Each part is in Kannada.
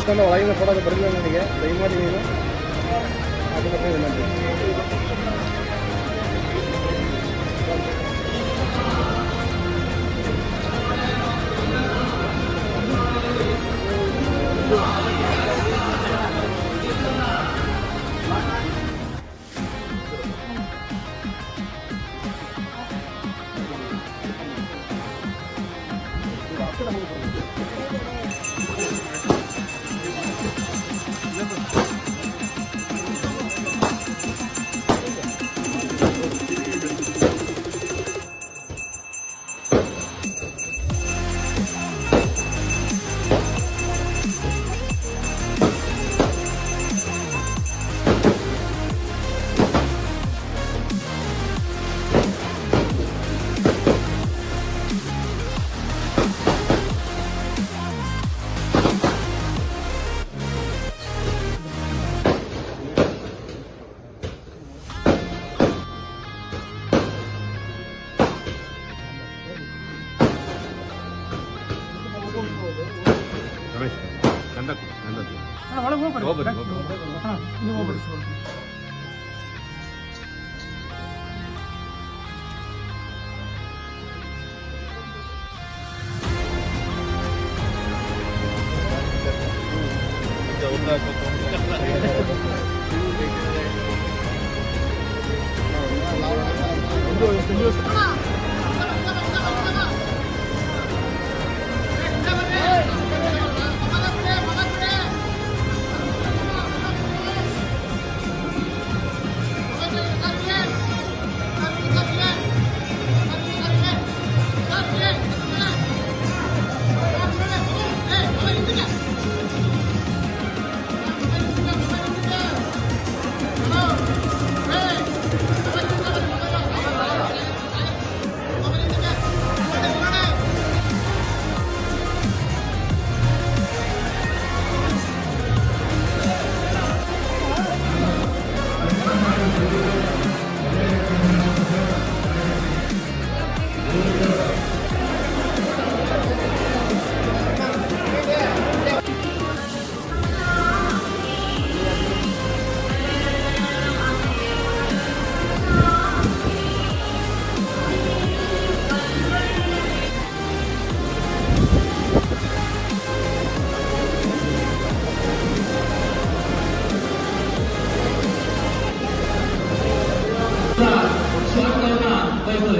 ಅಂತಂದ್ರೆ ಒಳಗಿನ ಕೊಡೋದು ಬರಲಿಲ್ಲ ನನಗೆ ದಯಮಾಡಿ ನೀನು ಅದನ್ನ ವಿನಂತಿ ರಮೇಶ್ ನಂದಕ್ ನಂದಕ್ ಒಳಗೆ ಹೋಗ್ಬರ್ರಿ ಹೋಗ್ಬರ್ರಿ, ಹೋಗ್ಬರ್ರಿ. ಹಾ, ನೀವು ಹೋಗ್ಬರ್ರಿ ಸ್ವಾಗತವನ್ನ ಬಯಸ್ತದೆ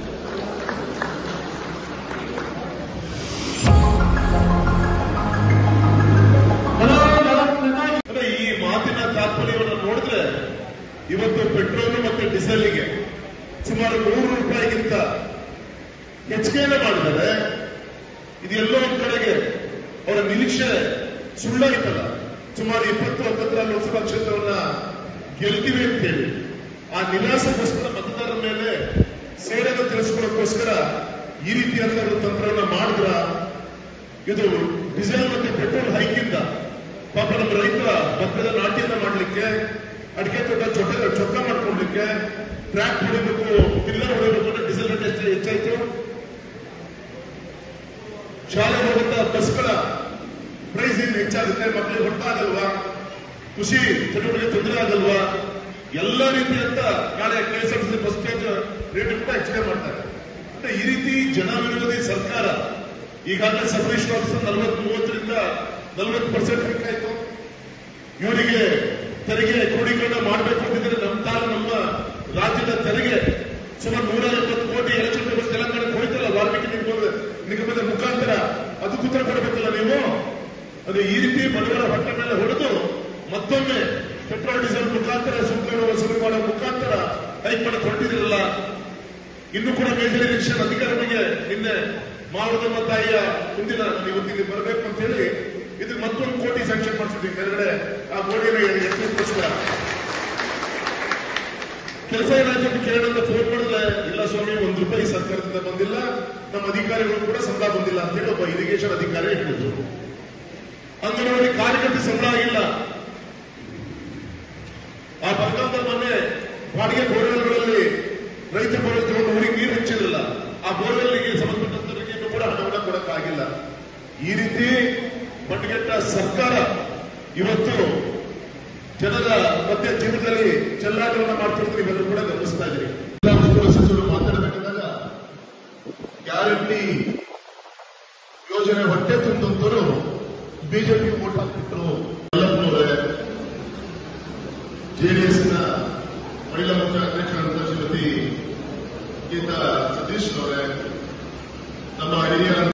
ಅಂದ್ರೆ ಈ ಮಾತಿನ ತಾತ್ಪರ್ಯವನ್ನು ನೋಡಿದ್ರೆ ಇವತ್ತು ಪೆಟ್ರೋಲ್ ಮತ್ತೆ ಡೀಸೆಲ್ಗೆ ಸುಮಾರು ನೂರು ರೂಪಾಯಿಗಿಂತ ಹೆಚ್ಚಿಗೆಯನ್ನು ಮಾಡಿದ್ದಾರೆ ಇದು ಎಲ್ಲೋ ಒಂದ್ ಕಡೆಗೆ ಅವರ ನಿರೀಕ್ಷೆ ಸುಳ್ಳಾಗಿತ್ತಲ್ಲ ಸುಮಾರು ಇಪ್ಪತ್ತು ಹತ್ತತ್ರ ಲೋಕಸಭಾ ಕ್ಷೇತ್ರವನ್ನ ಗೆಲ್ತೀವಿ ಅಂತೇಳಿ ಆ ನಿರಾಸೆಗೋಸ್ಕರ ಮತದಾರರ ಮೇಲೆ ಸೇಡನ್ನು ತಿಳಿಸ್ಕೊಳ್ಳೋಕ್ಕೋಸ್ಕರ ಈ ರೀತಿಯಾದ ಒಂದು ತಂತ್ರವನ್ನ ಮಾಡಿದ್ರ ಇದು ಡೀಸೆಲ್ ಮತ್ತೆ ಪೆಟ್ರೋಲ್ ಹೈಕಿಂದ ಪಾಪ ನಮ್ಮ ರೈತರ ಭತ್ತದ ನಾಟ್ಯನ ಮಾಡ್ಲಿಕ್ಕೆ ಅಡಿಕೆ ತೋಟ ಚೊಕ್ಕ ಚೊಕ್ಕ ಮಾಡ್ಕೊಳ್ಲಿಕ್ಕೆ ಟ್ರ್ಯಾಕ್ ಹೊಡಿಬೇಕು ಟಿಲ್ಲರ್ ಹೊಡಿಬೇಕು ಅಂದ್ರೆ ಡೀಸೆಲ್ ರೇಟ್ ಎಷ್ಟು ಹೆಚ್ಚಾಯ್ತು ಶಾಲೆ ಹೋಗುತ್ತಾ ಬಸ್ಗಳ ಪ್ರೈಸ್ ಏನು ಹೆಚ್ಚಾಗುತ್ತೆ ಮಕ್ಕಳಿಗೆ ಹೊಟ್ಟಾಗಲ್ವಾ ಕೃಷಿ ಚಟುವಟಿಕೆ ತೊಂದರೆ ಆಗಲ್ವಾ ಎಲ್ಲ ರೀತಿಯಂತ ನಾಳೆ K S R T C bus charge rate ಕೂಡ ಹೆಚ್ಚಿಗೆ ಮಾಡ್ತಾರೆ ಅಂದ್ರೆ ಈ ರೀತಿ ಜನ ವಿರೋಧಿ ಸರ್ಕಾರ ಈಗಾಗಲೇ ಸಬರೀಶ್ವಾಸ ನಲವತ್ ಮೂವತ್ತರಿಂದ ನಲವತ್ತು ಪರ್ಸೆಂಟ್ ಹೆಚ್ಚಾಯ್ತು ಇವರಿಗೆ ತೆರಿಗೆ ಕ್ರೋಢೀಕರಣ ಮಾಡಬೇಕು ಅಂತಿದ್ರೆ ನಮ್ಮ ತಾನು ನಮ್ಮ ರಾಜ್ಯದ ತೆರಿಗೆ ಸುಮಾರು ನೂರ ಎಪ್ಪತ್ತು ಕೋಟಿ ಎಲೆಕ್ಷನ್ ಬಸ್ ತೆಲಂಗಾಣಕ್ಕೆ ಹೋಯ್ತಲ್ಲ ವಾಲ್ಮೀಕಿ ನಿಗಮದ ನಿಗಮದ ಮುಖಾಂತರ ಅದಕ್ಕೆ ಉತ್ತರ ಕೊಡಬೇಕಲ್ಲ ನೀವು ಅದು ಈ ರೀತಿ ಬಡವರ ಹೊಟ್ಟೆ ಮೇಲೆ ಹೊಡೆದು ಮತ್ತೊಮ್ಮೆ ಪೆಟ್ರೋಲ್ ಡೀಸೆಲ್ ಮುಖಾಂತರ ಸುಂಕವನ್ನು ವಸೂಲಿ ಮಾಡೋ ಮುಖಾಂತರ ಹೈಕ್ ಮಾಡಕ್ ಹೊರಟಿದಿರಲ್ಲ ಇನ್ನು ಕೂಡ ಮೇಜರ್ ಎಲೆಕ್ಷನ್ ಅಧಿಕಾರಿಗಳಿಗೆ ನಿನ್ನೆ ಮಾವನಮ್ಮ ತಾಯಿಯ ಮುಂದಿನ ನೀವು ಇಲ್ಲಿ ಬರಬೇಕು ಅಂತ ಹೇಳಿ ಇದಕ್ಕೆ ಮತ್ತೊಂದು ಕೋಟಿ ಸ್ಯಾಂಕ್ಷನ್ ಮಾಡಿಸಿದ್ವಿ ಮೇಲ್ಗಡೆ ಆ ಕೋಟಿನ ಎಚ್ಚರಿಕೋಸ್ಕರ ಕೆಲಸ ಏನಾಯ್ತು ಅಂತ ಕೇಳೋಣ ಅಂತ ಫೋನ್ ಮಾಡಿದ್ರೆ ಇಲ್ಲ ಸ್ವಾಮಿ ಒಂದ್ ರೂಪಾಯಿ ಸರ್ಕಾರದಿಂದ ಬಂದಿಲ್ಲ ನಮ್ಮ ಅಧಿಕಾರಿಗಳು ಕೂಡ ಸಂಬಳ ಬಂದಿಲ್ಲ ಅಂತ ಹೇಳಿ ಒಬ್ಬ ಇರಿಗೇಷನ್ ಅಧಿಕಾರಿ ಹೇಳಿದ್ರು ಅಂಗನವಾಡಿ ಕಾರ್ಯಕರ್ತೆ ಸಂಬಳ ಆಗಿಲ್ಲ ಆ ಬರಗಾಲದ ಮೊನ್ನೆ ಬಾಡಿಗೆ ಬೋರ್ವೆಲ್ಗಳಲ್ಲಿ ರೈತ ಬೋರ್ವೆಲ್ ತಗೊಂಡು ಊರಿಗೆ ನೀರು ಹಚ್ಚಿರಲಿಲ್ಲ ಆ ಬೋರ್ವೆಲ್ಗೆ ಸಂಬಂಧಪಟ್ಟಂತವರಿಗೆ ಇನ್ನೂ ಕೂಡ ಹಣವನ್ನು ಕೊಡಕ್ಕಾಗಿಲ್ಲ ಈ ರೀತಿ ಬಡ್ಗೆಟ್ಟ ಸರ್ಕಾರ ಇವತ್ತು ಜನರ ಮಧ್ಯ ಜೀವನದಲ್ಲಿ ಚೆಲ್ಲಾಟವನ್ನು ಮಾಡ್ತಿರೋದು ಇವೆಲ್ಲರೂ ಕೂಡ ಗಮನಿಸ್ತಾ ಇದ್ದೀರಿ ಜಿಲ್ಲಾ ಸಚಿವರು ಮಾತಾಡಬೇಕಾದಾಗ ಗ್ಯಾರಂಟಿ ಯೋಜನೆ ಹೊಟ್ಟೆ ತುಂಬಿದಂತವರು ಬಿಜೆಪಿ ವೋಟ್ ಹಾಕ್ತಿದ್ದಾರೆ